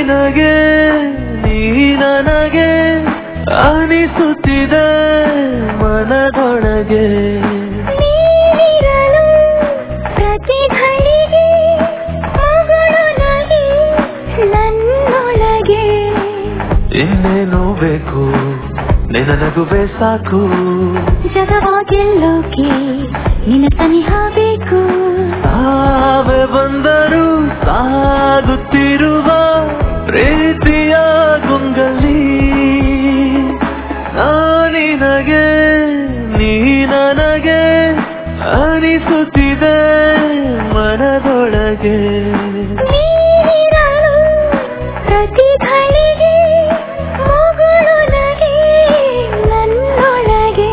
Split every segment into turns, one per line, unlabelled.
ನಿನಗೆ ನೀ ನನಗೆ ಅನಿಸುತ್ತಿದೆ ಮನದೊಳಗೆ
ನೀನಿರಲು ಪ್ರತಿ ಘಳಿಗೆ ಮಗಳು ನಗೆ ನನ್ನೊಳಗೆ
ಇನ್ನೇನು ಬೇಕು ನಿನ್ನ ನಗುವೆ ಸಾಕು
ಜಗವ ಗೆಲ್ಲೋಕೆ ನಿನ್ನ ಸನಿಹ ಬೇಕು
ಸಾವೆ ಬಂದರೂ ಸಾಗುತ್ತಿರುವ ಪ್ರೀತಿಯ ಗುಂಗಲಿ ನಾನಿನಗೆ ನೀ ನನಗೆ ಅನಿಸುತ್ತಿದೆ ಮನದೊಳಗೆ
ನೀನಿರಲು ಪ್ರತಿ ಘಳಿಗೆ ಮಗಳು ನಗೆ ನನ್ನೊಳಗೆ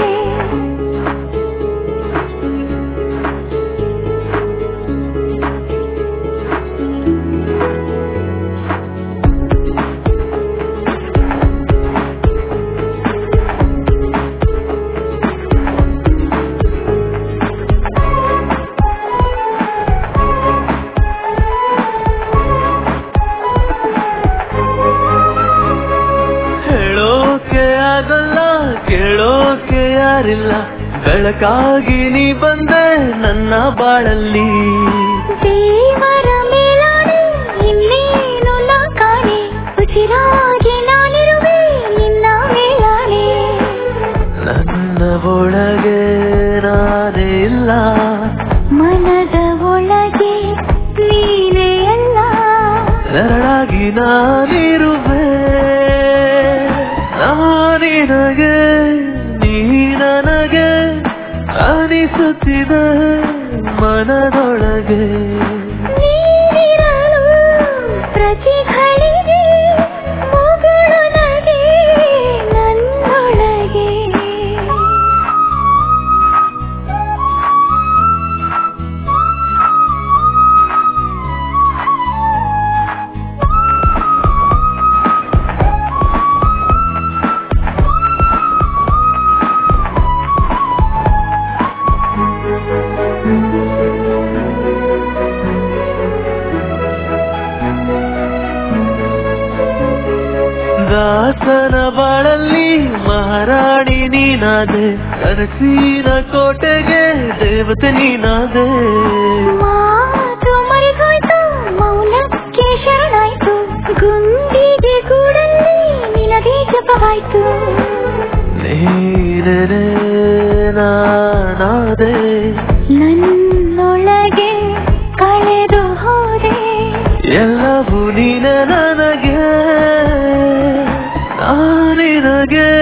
ಹೇಳೋಕೆ ಆಗಲ್ಲ ಕೇಳೋಕೆ ಯಾರಿಲ್ಲ ಬೆಳಕಾಗಿ ನೀ ಬಂದೆ ನನ್ನ ಬಾಳಲ್ಲಿ
ದೇವರ ಮೇಲಾನೆ ಇನ್ನೇನು ನಾ ಕಾಣೆ ಉಸಿರಾಗಿ ನಾನಿರುವೆ ನಿನ್ನ ಮೇಲಾನೆ
ನನ್ನ ಒಳಗೆ ನಾನೇ ಇಲ್ಲ
ಮನದ ಒಳಗೆ ನೀನೇ ಎಲ್ಲ
ನೆರಳಾಗಿ ನಾನಿರುವೆ ನಾನಿನಗೆ ನೀ ನನಗೆ ಅನಿಸುತ್ತಿದೆ ಮನದೊಳಗೆ
ನೀನಿರಲು ಪ್ರತಿ ಘಳಿಗೆ ಮಗಳು ನಗೆ ನನ್ನೊಳಗೆ
ದಾಸನ ಬಾಳಲ್ಲಿ ಮಹಾರಾಣಿ ನೀನಾದೆ ಕನಸಿನ ಕೋಟೆಗೆ ದೇವತೆ ನೀನಾದೆ
ಮಾತು ಮರೆತೋಯ್ತು ಮೌನಕ್ಕೆ ಶರಣಾಯ್ತು ಗುಂಡಿಗೆ ಗೂಡಲ್ಲಿ ನಿನಗೆ ಜಪವಾಯ್ತು
ನೀನೇ ನಾನಾದೆ
ನನ್ನೊಳಗೆ ಕಳೆದು ಹೋದೆ
ಎಲ್ಲವೂ ನೀನೆ ನನಗೆ ನಾನಿನಗೆ